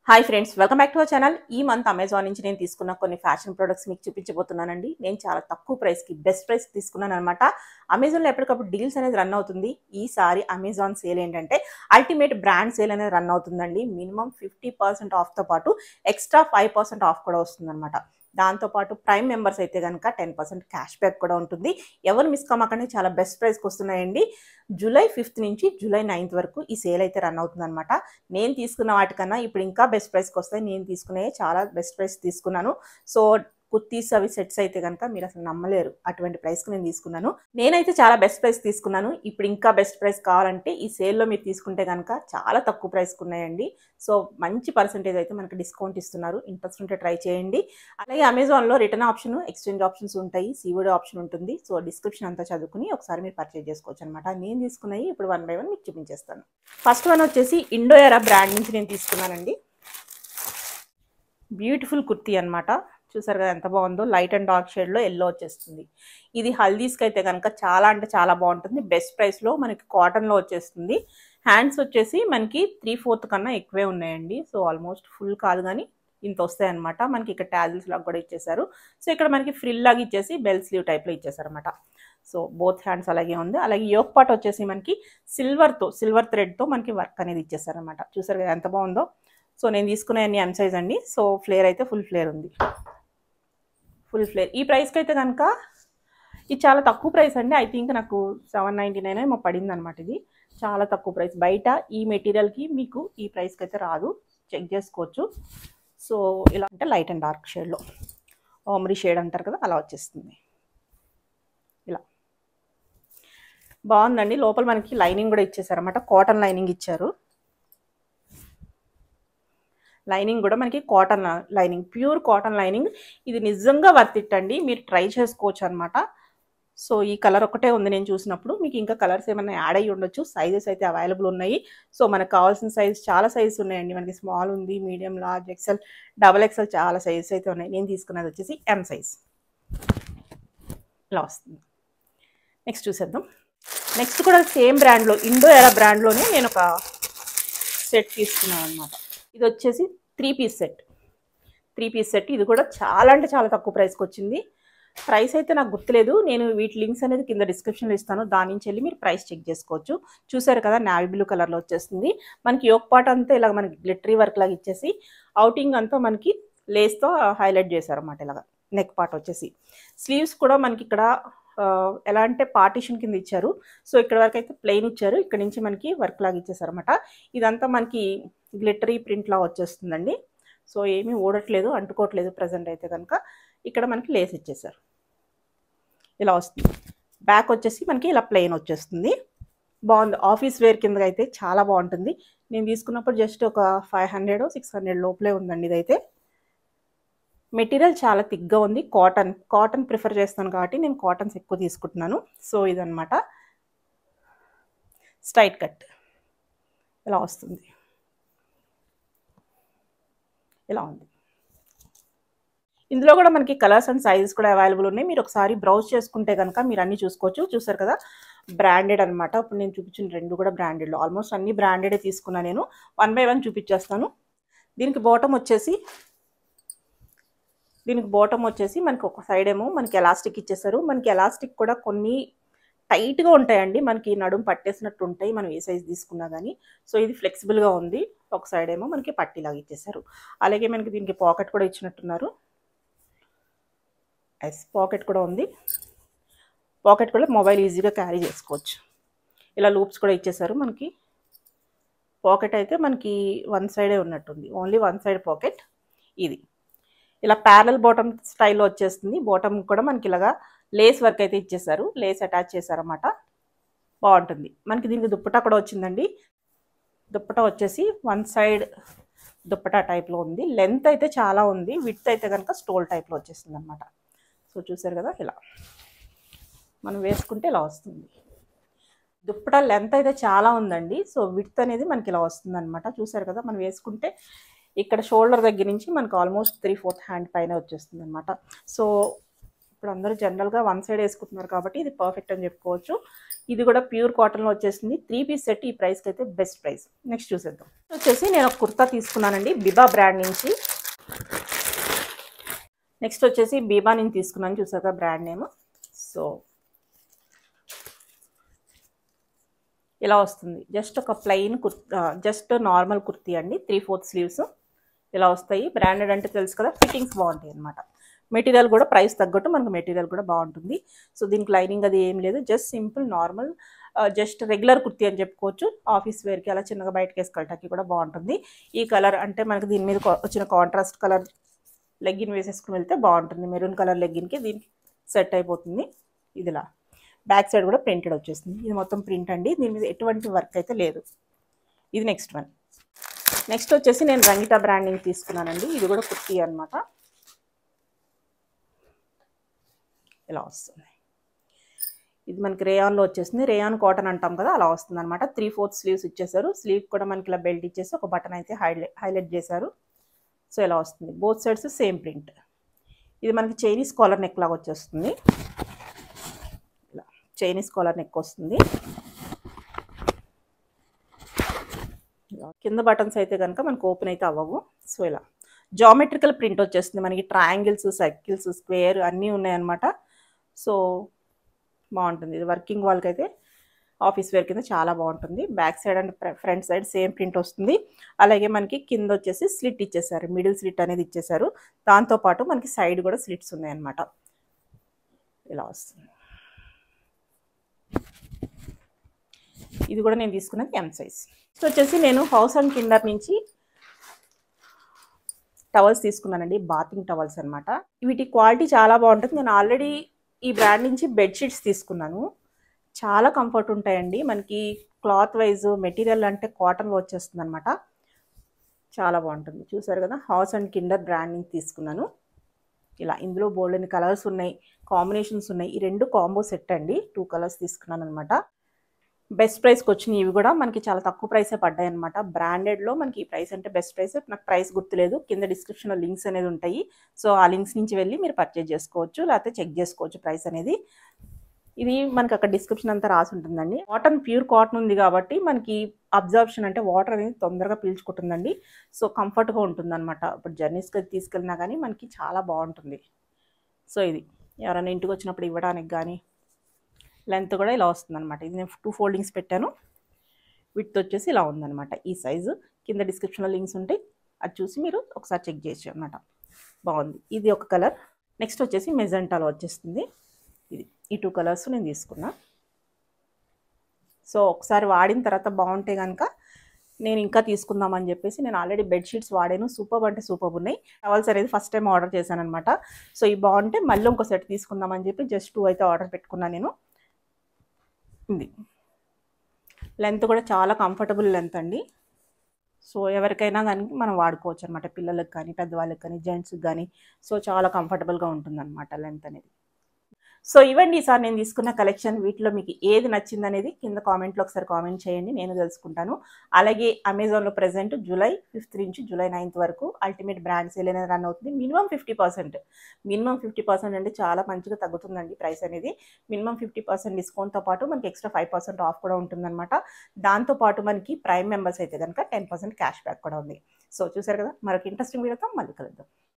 hi friends welcome back to our channel ఈ month Amazon నుంచి నేను తీసుకున్న కొన్ని ఫ్యాషన్ ప్రొడక్ట్స్ మీకు చూపించబోతున్నానండి నేను చాలా తక్కువ ప్రైస్కి బెస్ట్ ప్రైస్ తీసుకున్నాను అనమాట అమెజాన్లో ఎప్పటికప్పుడు డీల్స్ అనేది రన్ అవుతుంది ఈసారి అమెజాన్ సేల్ ఏంటంటే అల్టిమేట్ బ్రాండ్ సేల్ అనేది రన్ అవుతుందండి మినిమం ఫిఫ్టీ పర్సెంట్ ఆఫ్తో పాటు ఎక్స్ట్రా ఫైవ్ పర్సెంట్ ఆఫ్ కూడా వస్తుందన్నమాట దాంతోపాటు ప్రైమ్ మెంబర్స్ అయితే కనుక టెన్ పర్సెంట్ క్యాష్ బ్యాక్ కూడా ఉంటుంది ఎవరు మిస్ కమ్మకండి చాలా బెస్ట్ ప్రైస్కి వస్తున్నాయండి జూలై ఫిఫ్త్ నుంచి జూలై నైన్త్ వరకు ఈ సేల్ అయితే రన్ అవుతుందన్నమాట నేను తీసుకున్న వాటికన్నా ఇప్పుడు ఇంకా బెస్ట్ ప్రైస్కి వస్తాయి నేను తీసుకునే చాలా బెస్ట్ ప్రైస్ తీసుకున్నాను సో కుర్తీస్ అవి సెట్స్ అయితే కనుక మీరు అసలు నమ్మలేరు అటువంటి ప్రైస్కి నేను తీసుకున్నాను నేనైతే చాలా బెస్ట్ ప్రైస్ తీసుకున్నాను ఇప్పుడు ఇంకా బెస్ట్ ప్రైస్ కావాలంటే ఈ సేల్లో మీరు తీసుకుంటే కనుక చాలా తక్కువ ప్రైస్కి ఉన్నాయండి సో మంచి పర్సంటేజ్ అయితే మనకి డిస్కౌంట్ ఇస్తున్నారు ఇంట్రెస్ట్ ఉంటే ట్రై చేయండి అలాగే అమెజాన్లో రిటర్న్ ఆప్షన్ ఎక్స్చేంజ్ ఆప్షన్స్ ఉంటాయి సీవోడి ఆప్షన్ ఉంటుంది సో డిస్క్రిప్షన్ అంతా చదువుకుని ఒకసారి మీరు పర్చేజ్ చేసుకోవచ్చు అనమాట నేను తీసుకున్నవి ఇప్పుడు వన్ బై వన్ మీకు చూపించేస్తాను ఫస్ట్ వన్ వచ్చేసి ఇండో ఎరా బ్రాండ్ నుంచి నేను తీసుకున్నానండి బ్యూటిఫుల్ కుర్తీ అనమాట చూసారు కదా ఎంత బాగుందో లైట్ అండ్ డార్క్ షేడ్లో ఎల్లో వచ్చేస్తుంది ఇది హల్దీస్కి అయితే కనుక చాలా అంటే చాలా బాగుంటుంది బెస్ట్ ప్రైస్లో మనకి కాటన్లో వచ్చేస్తుంది హ్యాండ్స్ వచ్చేసి మనకి త్రీ ఫోర్త్ కన్నా ఎక్కువే ఉన్నాయండి సో ఆల్మోస్ట్ ఫుల్ కాదు కానీ ఇంత వస్తాయి అనమాట మనకి ఇక్కడ ట్యాజిల్స్ లాగా కూడా ఇచ్చేసారు సో ఇక్కడ మనకి ఫ్రిల్ లాగా ఇచ్చేసి బెల్ స్లీవ్ టైప్లో ఇచ్చేసారు అనమాట సో బోత్ హ్యాండ్స్ అలాగే ఉంది అలాగే యోక్ పాట్ వచ్చేసి మనకి సిల్వర్తో సిల్వర్ థ్రెడ్తో మనకి వర్క్ అనేది ఇచ్చేసారు అనమాట చూసారు కదా ఎంత బాగుందో సో నేను తీసుకునే అన్ని ఎం సైజ్ అండి సో ఫ్లేర్ అయితే ఫుల్ ఫ్లేర్ ఉంది ఫుల్ ఫ్లేర్ ఈ ప్రైస్కి అయితే కనుక ఇది చాలా తక్కువ ప్రైస్ అండి ఐ థింక్ నాకు సెవెన్ నైంటీ నైన్ ఏమో పడింది అనమాట ఇది చాలా తక్కువ ప్రైస్ బయట ఈ మెటీరియల్కి మీకు ఈ ప్రైస్కి అయితే రాదు చెక్ చేసుకోవచ్చు సో ఇలా అంటే లైట్ అండ్ డార్క్ షేడ్లో ఓమరీ షేడ్ అంటారు కదా అలా వచ్చేస్తుంది ఇలా బాగుందండి లోపల మనకి లైనింగ్ కూడా ఇచ్చేసారన్నమాట కాటన్ లైనింగ్ ఇచ్చారు లైనింగ్ కూడా మనకి cotton lining pure cotton lining ఇది నిజంగా వర్త్ ఇట్ అండి మీరు ట్రై చేసుకోవచ్చు అనమాట సో ఈ కలర్ ఒకటే ఉంది నేను చూసినప్పుడు మీకు ఇంకా కలర్స్ ఏమైనా యాడ్ అయ్యి ఉండొచ్చు సైజెస్ అయితే అవైలబుల్ ఉన్నాయి సో మనకు కావాల్సిన సైజ్ చాలా సైజెస్ ఉన్నాయండి మనకి స్మాల్ ఉంది medium large XL double XL చాలా సైజెస్ అయితే ఉన్నాయి నేను తీసుకున్నది వచ్చేసి ఎం సైజ్ ఇలా వస్తుంది నెక్స్ట్ చూసేద్దాం నెక్స్ట్ కూడా సేమ్ బ్రాండ్లో ఇండో ఎరా బ్రాండ్లోనే నేను ఒక సెట్ తీసుకున్నాను అనమాట ఇది వచ్చేసి three piece set three piece set ఇది కూడా చాలా అంటే చాలా తక్కువ ప్రైస్కి వచ్చింది ప్రైస్ అయితే నాకు గుర్తులేదు నేను వీటి లింక్స్ అనేది కింద డిస్క్రిప్షన్లో ఇస్తాను దాని నుంచి వెళ్ళి మీరు ప్రైస్ చెక్ చేసుకోవచ్చు చూసారు కదా నావీ బ్లూ కలర్లో వచ్చేస్తుంది మనకి యోక్ పాట్ అంతా ఇలా మనకి గ్లిటరీ వర్క్ లాగా ఇచ్చేసి అవుటింగ్ అంతా మనకి లేస్తో హైలైట్ చేశారన్నమాట ఇలాగా నెక్ పార్ట్ వచ్చేసి స్లీవ్స్ కూడా మనకి ఇక్కడ ఎలా అంటే పార్టీషన్ కింద ఇచ్చారు సో ఇక్కడ వరకు అయితే ప్లెయిన్ ఇచ్చారు ఇక్కడ నుంచి మనకి వర్క్ లాగా ఇచ్చేసారన్నమాట ఇదంతా మనకి గ్లిటరీ ప్రింట్ లా వచ్చేస్తుందండి సో ఏమీ ఓడట్లేదు అంటుకోవట్లేదు ప్రజెంట్ అయితే కనుక ఇక్కడ మనకి లేస్ ఇచ్చేసారు ఇలా వస్తుంది బ్యాక్ వచ్చేసి మనకి ఇలా ప్లెయిన్ వచ్చేస్తుంది బాగుంది ఆఫీస్ వేర్ కింద అయితే చాలా బాగుంటుంది నేను తీసుకున్నప్పుడు జస్ట్ ఒక ఫైవ్ హండ్రెడ్ సిక్స్ హండ్రెడ్ లోపలే ఉందండి ఇదైతే మెటీరియల్ చాలా థిక్గా ఉంది కాటన్ కాటన్ ప్రిఫర్ చేస్తాను కాబట్టి నేను కాటన్స్ ఎక్కువ తీసుకుంటున్నాను సో ఇదనమాట స్ట్రైట్ కట్ ఇలా వస్తుంది ఇలా ఉంది ఇందులో కూడా మనకి కలర్స్ అండ్ సైజెస్ కూడా అవైలబుల్ ఉన్నాయి మీరు ఒకసారి బ్రౌజ్ చేసుకుంటే కనుక మీరు అన్నీ చూసుకోవచ్చు చూసారు కదా బ్రాండెడ్ అనమాట ఇప్పుడు నేను చూపించిన రెండు కూడా బ్రాండెడ్లో ఆల్మోస్ట్ అన్ని బ్రాండెడే తీసుకున్నా నేను వన్ బై వన్ చూపించేస్తాను దీనికి బాటమ్ వచ్చేసి దీనికి బాటమ్ వచ్చేసి మనకి ఒక సైడ్ ఏమో మనకి ఎలాస్టిక్ ఇచ్చేసారు మనకి ఎలాస్టిక్ కూడా కొన్ని టైట్గా ఉంటాయండి మనకి నడుము పట్టేసినట్టు ఉంటాయి మనం ఏ సైజ్ తీసుకున్నా కానీ సో ఇది ఫ్లెక్సిబుల్గా ఉంది ఒక సైడ్ ఏమో మనకి పట్టీలాగా ఇచ్చేసారు అలాగే మనకి దీనికి పాకెట్ కూడా ఇచ్చినట్టున్నారు ఎస్ పాకెట్ కూడా ఉంది పాకెట్ కూడా మొబైల్ ఈజీగా క్యారీ చేసుకోవచ్చు ఇలా లూప్స్ కూడా ఇచ్చేసారు మనకి పాకెట్ అయితే మనకి వన్ సైడే ఉన్నట్టుంది ఓన్లీ వన్ సైడ్ పాకెట్ ఇది ఇలా ప్యారల్ బాటమ్ స్టైల్లో వచ్చేస్తుంది బాటమ్ కూడా మనకి ఇలాగా లేస్ వర్క్ అయితే ఇచ్చేసారు లేస్ అటాచ్ చేశారన్నమాట బాగుంటుంది మనకి దీనికి దుప్పటా కూడా వచ్చిందండి దుప్పటా వచ్చేసి వన్ సైడ్ దుప్పటా టైప్లో ఉంది లెంత్ అయితే చాలా ఉంది విత్ అయితే కనుక స్టోల్ టైప్లో వచ్చేస్తుంది అనమాట సో చూసారు కదా ఇలా మనం వేసుకుంటే ఇలా వస్తుంది దుప్పటా లెంత్ అయితే చాలా ఉందండి సో విత్ అనేది మనకి ఇలా వస్తుంది అనమాట చూసారు కదా మనం వేసుకుంటే ఇక్కడ షోల్డర్ దగ్గర నుంచి మనకు ఆల్మోస్ట్ త్రీ ఫోర్త్ హ్యాండ్ పైన వచ్చేస్తుంది అనమాట సో ఇప్పుడు అందరూ జనరల్గా వన్ సైడ్ వేసుకుంటున్నారు కాబట్టి ఇది పర్ఫెక్ట్ అని చెప్పుకోవచ్చు ఇది కూడా ప్యూర్ కాటన్లో వచ్చేసింది త్రీ పీస్ సెట్ ఈ ప్రైస్కి అయితే బెస్ట్ ప్రైస్ నెక్స్ట్ చూసేద్దాం వచ్చేసి నేను ఒక కుర్తా తీసుకున్నానండి బిబా బ్రాండ్ నుంచి నెక్స్ట్ వచ్చేసి బీబా నేను తీసుకున్నాను చూసాక బ్రాండ్ నేమ్ సో ఇలా వస్తుంది జస్ట్ ఒక plain kurta just normal kurti అండి త్రీ ఫోర్త్ స్లీవ్స్ ఇలా వస్తాయి బ్రాండెడ్ అంటే తెలుసు కదా ఫిట్టింగ్స్ బాగుంటాయి అనమాట మెటీరియల్ కూడా ప్రైస్ తగ్గట్టు మనకు మెటీరియల్ కూడా బాగుంటుంది సో దీనికి లైనింగ్ అది ఏం లేదు just simple normal just regular kurti అని చెప్పుకోవచ్చు ఆఫీస్ వేర్కి అలా చిన్నగా బయటకి వేసుకోవటానికి కూడా బాగుంటుంది ఈ కలర్ అంటే మనకి దీని మీద కా- వచ్చిన కాంట్రాస్ట్ కలర్ లెగ్గిన్ వేసేసుకుని వెళ్తే బాగుంటుంది మెరూన్ కలర్ లెగ్గిన్కి దీనికి సెట్ అయిపోతుంది ఇదిలా బ్యాక్ సైడ్ కూడా ప్రింటెడ్ వచ్చేస్తుంది ఇది మొత్తం ప్రింట్ అండి దీని మీద ఎటువంటి వర్క్ అయితే లేదు ఇది నెక్స్ట్ వన్ నెక్స్ట్ వచ్చేసి నేను రంగితా బ్రాండింగ్ తీసుకున్నానండి ఇది కూడా కుర్తీ అనమాట ఇలా వస్తుంది ఇది మనకి రేయాన్లో వచ్చేసింది రేయాన్ కాటన్ అంటాం కదా అలా వస్తుంది అనమాట త్రీ ఫోర్త్ స్లీవ్స్ ఇచ్చేసారు స్లీవ్ కూడా మనకి ఇలా బెల్ట్ ఇచ్చేసి ఒక బటన్ అయితే హైలైట్ హైలైట్ చేశారు సో ఇలా వస్తుంది బోత్ సైడ్స్ సేమ్ ప్రింట్ ఇది మనకి చైనీస్ కాలర్ నెక్ లాగా వచ్చేస్తుంది ఇలా చైనీస్ కాలర్ నెక్ వస్తుంది ఇలా కింద బటన్స్ అయితే కనుక మనకు ఓపెన్ అయితే అవ్వవు సో ఇలా జామెట్రికల్ ప్రింట్ వచ్చేస్తుంది మనకి ట్రయాంగిల్స్ సర్కిల్స్ స్క్వేర్ అన్నీ ఉన్నాయన్నమాట సో బాగుంటుంది ఇది వర్కింగ్ వాళ్ళకి అయితే ఆఫీస్ వేర్ కింద చాలా బాగుంటుంది back side and front side same print వస్తుంది అలాగే మనకి కింద వచ్చేసి స్లిట్ ఇచ్చేసారు మిడిల్ స్లిట్ అనేది ఇచ్చేసారు దాంతోపాటు మనకి సైడ్ కూడా స్లిట్స్ ఉన్నాయన్నమాట ఇలా వస్తుంది ఇది కూడా నేను తీసుకున్నది ఎం సైజ్ నెక్స్ట్ వచ్చేసి నేను హౌస్ అండ్ కిండర్ నుంచి టవల్స్ తీసుకున్నానండి బాతింగ్ టవల్స్ అనమాట వీటి క్వాలిటీ చాలా బాగుంటుంది నేను ఆల్రెడీ ఈ బ్రాండ్ నుంచి బెడ్షీట్స్ తీసుకున్నాను చాలా కంఫర్ట్ ఉంటాయండి మనకి క్లాత్ వైజ్ మెటీరియల్ అంటే కాటన్లో వచ్చేస్తుంది అనమాట చాలా బాగుంటుంది చూసారు కదా హౌస్ అండ్ కిండర్ బ్రాండ్ నుంచి తీసుకున్నాను ఇలా ఇందులో బోల్డెన్ కలర్స్ ఉన్నాయి కాంబినేషన్స్ ఉన్నాయి ఈ రెండు కాంబో సెట్ అండి టూ కలర్స్ తీసుకున్నాను అనమాట బెస్ట్ ప్రైస్కి వచ్చినాయి ఇవి కూడా మనకి చాలా తక్కువ ప్రైసే పడ్డాయి అనమాట బ్రాండెడ్లో మనకి ఈ ప్రైస్ అంటే బెస్ట్ ప్రైస్ నాకు ప్రైస్ గుర్తులేదు కింద డిస్క్రిప్షన్లో లింక్స్ అనేది ఉంటాయి సో ఆ లింక్స్ నుంచి వెళ్ళి మీరు పర్చేజ్ చేసుకోవచ్చు లేకపోతే చెక్ చేసుకోవచ్చు ప్రైస్ అనేది ఇది మనకి అక్కడ డిస్క్రిప్షన్ అంతా రాసి ఉంటుందండి కాటన్ ప్యూర్ కాటన్ ఉంది కాబట్టి మనకి అబ్జర్ప్షన్ అంటే వాటర్ అనేది తొందరగా పీల్చుకుంటుందండి సో కంఫర్ట్గా ఉంటుంది అనమాట ఇప్పుడు జర్నీస్కి తీసుకెళ్ళినా కానీ మనకి చాలా బాగుంటుంది సో ఇది ఎవరైనా ఇంటికి వచ్చినప్పుడు ఇవ్వడానికి కానీ లెంత్ కూడా ఇలా వస్తుంది అనమాట ఇది నేను టూ ఫోల్డింగ్స్ పెట్టాను విత్ వచ్చేసి ఇలా ఉందన్నమాట ఈ సైజు కింద డిస్క్రిప్షన్లో లింక్స్ ఉంటాయి అది చూసి మీరు ఒకసారి చెక్ చేయొచ్చు అనమాట బాగుంది ఇది ఒక కలర్ నెక్స్ట్ వచ్చేసి మెజెంటాలో వచ్చేస్తుంది ఇది ఈ టూ కలర్స్ నేను తీసుకున్నా సో ఒకసారి వాడిన తర్వాత బాగుంటే కనుక నేను ఇంకా తీసుకుందామని చెప్పేసి నేను ఆల్రెడీ బెడ్షీట్స్ వాడాను సూపర్ అంటే సూపర్ ఉన్నాయి టవల్స్ అనేది ఫస్ట్ టైం ఆర్డర్ చేశాను అనమాట సో ఇవి బాగుంటే మళ్ళీ ఇంకో సెట్ తీసుకుందామని చెప్పి జస్ట్ టూ అయితే ఆర్డర్ పెట్టుకున్నాను నేను ఇది లెంత్ కూడా చాలా కంఫర్టబుల్ లెంత్ అండి సో ఎవరికైనా కానీ మనం వాడుకోవచ్చు అనమాట పిల్లలకు కానీ పెద్దవాళ్ళకి కానీ జెంట్స్కి కానీ సో చాలా కంఫర్టబుల్గా ఉంటుంది అనమాట లెంత్ అనేది సో ఇవ్వండి ఈసారి నేను తీసుకున్న కలెక్షన్ వీటిలో మీకు ఏది నచ్చింది అనేది కింద కామెంట్లో ఒకసారి కామెంట్ చేయండి నేను తెలుసుకుంటాను అలాగే అమెజాన్లో ప్రజెంట్ జూలై ఫిఫ్త్ నుంచి జూలై నైన్త్ వరకు అల్టిమేట్ బ్రాండ్ సేల్ అనేది రన్ అవుతుంది minimum fifty percent minimum fifty percent అంటే చాలా మంచిగా తగ్గుతుందండి ప్రైస్ అనేది మినిమం ఫిఫ్టీ పర్సెంట్ డిస్కౌంట్తో పాటు మనకి ఎక్స్ట్రా ఫైవ్ పర్సెంట్ ఆఫ్ కూడా ఉంటుందన్నమాట దాంతోపాటు మనకి ప్రైమ్ మెంబర్స్ అయితే కనుక టెన్ పర్సెంట్ క్యాష్ బ్యాక్ కూడా ఉంది సో చూసారు కదా మరొక ఇంట్రెస్టింగ్ వీడియోతో మళ్ళీ కలుద్దాం